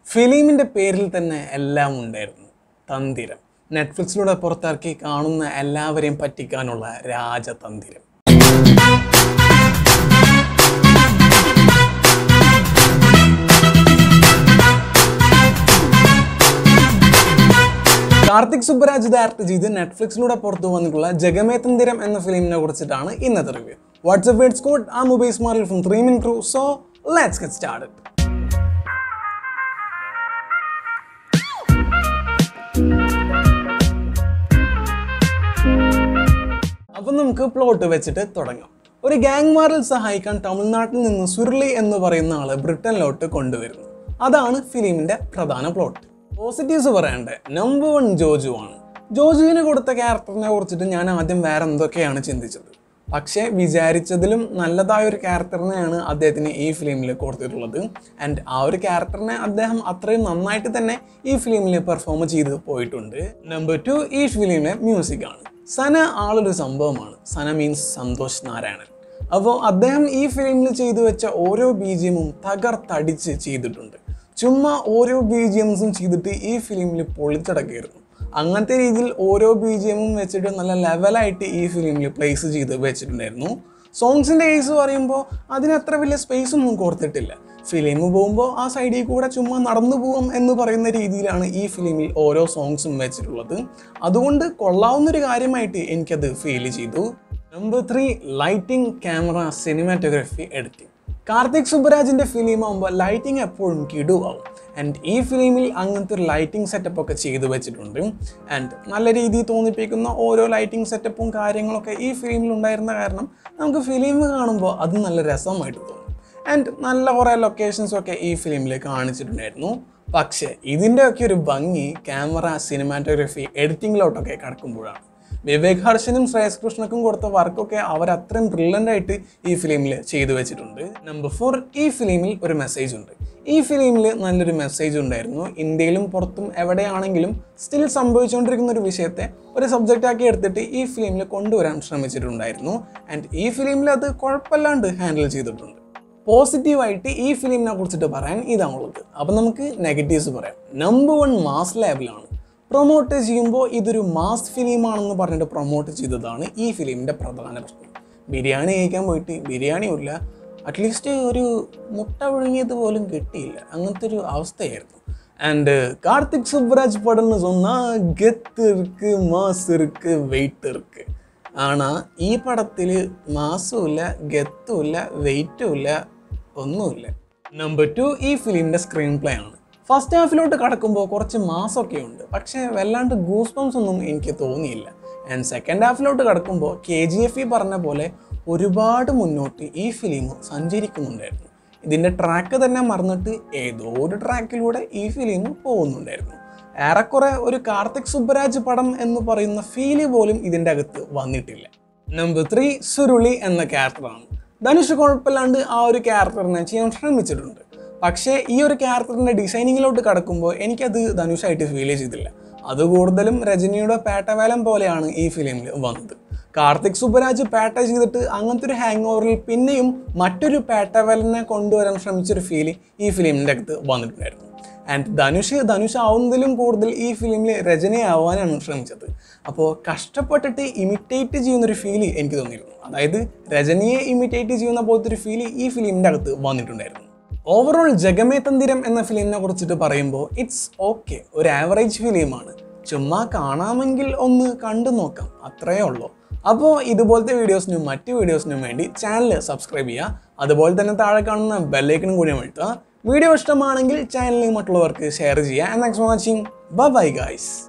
ഫിലിമിൻ്റെ പേരിൽ തന്നെ എല്ലാം ഉണ്ടായിരുന്നു തന്തിരം നെറ്റ്ഫ്ലിക്സിലൂടെ പുറത്തിറക്കി കാണുന്ന എല്ലാവരെയും പറ്റിക്കാനുള്ള രാജതന്തിരം കാർത്തിക് സുബ്ബരാജ് ഡയറക്ട് ചെയ്ത് നെറ്റ്ഫ്ലിക്സിലൂടെ പുറത്തു വന്നിട്ടുള്ള ജഗമേതന്തിരം എന്ന ഫിലിമിനെ കുറിച്ചിട്ടാണ് ഇന്നത്തെ review what's up words code ah mobile smart from three min crew so let's get start അപ്പം നമുക്ക് പ്ലോട്ട് വെച്ചിട്ട് തുടങ്ങാം ഒരു ഗ്യാങ് വാറിൽ സഹായിക്കാൻ തമിഴ്നാട്ടിൽ നിന്ന് സുരുളി എന്ന് പറയുന്ന ആള് ബ്രിട്ടനിലോട്ട് കൊണ്ടുവരുന്നു അതാണ് ഫിലിമിന്റെ പ്രധാന പ്ലോട്ട് പോസിറ്റീവ്സ് പറയണ്ടേ നമ്പർ വൺ ജോജു ആണ് ജോജുവിന് കൊടുത്ത ക്യാരക്ടറിനെ കുറിച്ചിട്ട് ഞാൻ ആദ്യം വേറെ എന്തൊക്കെയാണ് ചിന്തിച്ചത് പക്ഷേ വിചാരിച്ചതിലും നല്ലതായ ഒരു ക്യാരക്ടറിനെയാണ് അദ്ദേഹത്തിന് ഈ ഫിലിമിൽ കൊടുത്തിട്ടുള്ളത് ആൻഡ് ആ ഒരു ക്യാരക്ടറിനെ അദ്ദേഹം അത്രയും നന്നായിട്ട് തന്നെ ഈ ഫിലിമിൽ പെർഫോം ചെയ്ത് പോയിട്ടുണ്ട് നമ്പർ ടു ഈ ഫിലിമിലെ മ്യൂസിക് ആണ് സന ആളൊരു സംഭവമാണ് സന മീൻസ് സന്തോഷ് നാരായണൻ അപ്പോൾ അദ്ദേഹം ഈ ഫിലിമിൽ ചെയ്തു വെച്ച ഓരോ ബീജിയമും തകർത്തടിച്ച് ചെയ്തിട്ടുണ്ട് ചുമ്മാ ഓരോ ബീജിയംസും ചെയ്തിട്ട് ഈ ഫിലിമിൽ പൊളിച്ചടക്കിയിരുന്നു അങ്ങനത്തെ രീതിയിൽ ഓരോ ബീജിയമും വെച്ചിട്ട് നല്ല ലെവലായിട്ട് ഈ ഫിലിമിൽ പ്ലേസ് ചെയ്ത് വെച്ചിട്ടുണ്ടായിരുന്നു സോങ്സിൻ്റെ കേസ് പറയുമ്പോൾ അതിന് അത്ര വലിയ സ്പേസ് ഒന്നും കൊടുത്തിട്ടില്ല ഫിലിം പോകുമ്പോൾ ആ സൈഡിൽ കൂടെ ചുമ്മാ നടന്നു പോകാം എന്ന് പറയുന്ന രീതിയിലാണ് ഈ ഫിലിമിൽ ഓരോ സോങ്സും വെച്ചിട്ടുള്ളത് അതുകൊണ്ട് കൊള്ളാവുന്നൊരു കാര്യമായിട്ട് എനിക്കത് ഫീൽ ചെയ്തു number three lighting camera cinematography editing Karthik സുബ്ബരാജിൻ്റെ ഫിലിം ആകുമ്പോൾ ലൈറ്റിംഗ് എപ്പോഴും കിടുവാകും ആൻഡ് ഈ ഫിലിമിൽ അങ്ങനത്തെ ഒരു ലൈറ്റിംഗ് സെറ്റപ്പ് ഒക്കെ ചെയ്തു വെച്ചിട്ടുണ്ട് ആൻഡ് നല്ല രീതിയിൽ തോന്നിപ്പിക്കുന്ന ഓരോ ലൈറ്റിംഗ് സെറ്റപ്പും കാര്യങ്ങളൊക്കെ ഈ ഫിലിമിൽ ഉണ്ടായിരുന്ന കാരണം നമുക്ക് ഫിലിം കാണുമ്പോൾ അത് നല്ല രസമായിട്ട് തോന്നും ആൻഡ് നല്ല കുറേ ലൊക്കേഷൻസും ഒക്കെ ഈ ഫിലിമിൽ കാണിച്ചിട്ടുണ്ടായിരുന്നു പക്ഷേ ഇതിൻ്റെയൊക്കെ ഒരു ഭംഗി ക്യാമറ സിനിമാറ്റോഗ്രഫി എഡിറ്റിങ്ങിലോട്ടൊക്കെ കടക്കുമ്പോഴാണ് വിവേക് ഹർഷനും ശ്രേയസ് കൃഷ്ണക്കും കൊടുത്ത വർക്കൊക്കെ അവർ അത്രയും ബ്രില്യൻ്റ് ആയിട്ട് ഈ ഫിലിമിൽ ചെയ്തു വെച്ചിട്ടുണ്ട് നമ്പർ ഫോർ ഈ ഫിലിമിൽ ഒരു മെസ്സേജ് ഉണ്ട് ഈ ഫിലിമിൽ നല്ലൊരു മെസ്സേജ് ഉണ്ടായിരുന്നു ഇന്ത്യയിലും പുറത്തും എവിടെയാണെങ്കിലും സ്റ്റിൽ സംഭവിച്ചുകൊണ്ടിരിക്കുന്ന ഒരു വിഷയത്തെ ഒരു സബ്ജക്റ്റാക്കി എടുത്തിട്ട് ഈ ഫിലിമിൽ കൊണ്ടുവരാൻ ശ്രമിച്ചിട്ടുണ്ടായിരുന്നു ആൻഡ് ഈ ഫിലിമിൽ അത് കുഴപ്പമില്ലാണ്ട് ഹാൻഡിൽ ചെയ്തിട്ടുണ്ട് പോസിറ്റീവായിട്ട് ഈ ഫിലിമിനെ കുറിച്ചിട്ട് പറയാൻ ഇതാണുള്ളത് അപ്പം നമുക്ക് നെഗറ്റീവ്സ് പറയാം നമ്പർ വൺ മാസ് ലെവലാണ് പ്രൊമോട്ട് ചെയ്യുമ്പോൾ ഇതൊരു മാസ് ഫിലിമാണെന്ന് പറഞ്ഞിട്ട് പ്രൊമോട്ട് ചെയ്തതാണ് ഈ ഫിലിമിൻ്റെ പ്രധാന പ്രശ്നം ബിരിയാണി കഴിക്കാൻ പോയിട്ട് ബിരിയാണിയും ഇല്ല അറ്റ്ലീസ്റ്റ് ഒരു മുട്ട വിഴുങ്ങിയത് പോലും കിട്ടിയില്ല അങ്ങനത്തെ ഒരു അവസ്ഥയായിരുന്നു ആൻഡ് കാർത്തിക് സുബ്രാജ് പടംனு சொன்னால் கெத்து இருக்கு மாஸ் இருக்கு வெயிட் இருக்கு ஆனால் ഈ പടത്തിൽ മാസും ഇല്ല ഗത്തും ഇല്ല വെയിറ്റും ഇല്ല ഒന്നുമില്ല നമ്പർ ടു ഈ ഫിലിമിൻ്റെ സ്ക്രീൻ പ്ലേ ആണ് ഫസ്റ്റ് ഹാഫിലോട്ട് കടക്കുമ്പോൾ കുറച്ച് മാസമൊക്കെ ഉണ്ട് പക്ഷേ വല്ലാണ്ട് ഗൂസ് ബംസ് ഒന്നും എനിക്ക് തോന്നിയില്ല ആൻഡ് സെക്കൻഡ് ഹാഫിലോട്ട് കടക്കുമ്പോൾ കെ ജി എഫ് ഇ പറഞ്ഞ പോലെ ഒരുപാട് മുന്നോട്ട് ഈ ഫിലിം സഞ്ചരിക്കുന്നുണ്ടായിരുന്നു ഇതിൻ്റെ ട്രാക്ക് തന്നെ മറന്നിട്ട് ഏതോ ഒരു ട്രാക്കിലൂടെ ഈ ഫിലിം പോകുന്നുണ്ടായിരുന്നു ഏറെക്കുറെ ഒരു കാർത്തിക് സുബ്ബരാജ് പടം എന്ന് പറയുന്ന ഫീല് പോലും ഇതിൻ്റെ അകത്ത് വന്നിട്ടില്ല നമ്പർ ത്രീ സുരുളി എന്ന ക്യാരക്ടറാണ് ധനുഷ് കുഴപ്പമില്ലാണ്ട് ആ ഒരു ക്യാരക്ടറിനെ ചെയ്യാൻ ശ്രമിച്ചിട്ടുണ്ട് പക്ഷേ ഈ ഒരു ക്യാരക്ടറിൻ്റെ ഡിസൈനിങ്ങിലോട്ട് കടക്കുമ്പോൾ എനിക്കത് ധനുഷായിട്ട് ഫീൽ ചെയ്തില്ല അത് കൂടുതലും രജനിയുടെ പേട്ടവേലം പോലെയാണ് ഈ ഫിലിമിൽ വന്നത് കാർത്തിക് സുബ്ബരാജ് പേട്ട ചെയ്തിട്ട് അങ്ങനത്തെ ഒരു ഹാങ് ഓവറിൽ പിന്നെയും മറ്റൊരു പേട്ടവേലനെ കൊണ്ടുവരാൻ ശ്രമിച്ചൊരു ഫീല് ഈ ഫിലിമിൻ്റെ അകത്ത് വന്നിട്ടുണ്ടായിരുന്നു ആൻഡ് ധനുഷ് ധനുഷ് ആവുന്നതിലും കൂടുതൽ ഈ ഫിലിമിൽ രചനയാവാനാണ് ശ്രമിച്ചത് അപ്പോൾ കഷ്ടപ്പെട്ടിട്ട് ഇമിറ്റേറ്റ് ചെയ്യുന്നൊരു ഫീല് എനിക്ക് തോന്നിയിരുന്നു അതായത് രജനിയെ ഇമിറ്റേറ്റ് ചെയ്യുന്ന പോലത്തെ ഒരു ഫീല് ഈ ഫിലിമിൻ്റെ അകത്ത് വന്നിട്ടുണ്ടായിരുന്നു ഓവറോൾ ജഗമേ തന്തിരം എന്ന ഫിലിമിനെ കുറിച്ചിട്ട് പറയുമ്പോൾ ഇറ്റ്സ് ഓക്കെ ഒരു ആവറേജ് ഫിലിമാണ് ചുമ്മാ കാണാമെങ്കിൽ ഒന്ന് കണ്ടു നോക്കാം അത്രയേ ഉള്ളൂ അപ്പോൾ ഇതുപോലത്തെ വീഡിയോസിനും മറ്റ് വീഡിയോസിനും വേണ്ടി ചാനൽ സബ്സ്ക്രൈബ് ചെയ്യുക അതുപോലെ തന്നെ താഴെ കാണുന്ന ബെല്ലൈക്കനും കൂടി അമഴ്ത്തുക വീഡിയോ ഇഷ്ടമാണെങ്കിൽ ചാനൽ മറ്റുള്ളവർക്ക് ഷെയർ ചെയ്യുക and thanks for watching bye guys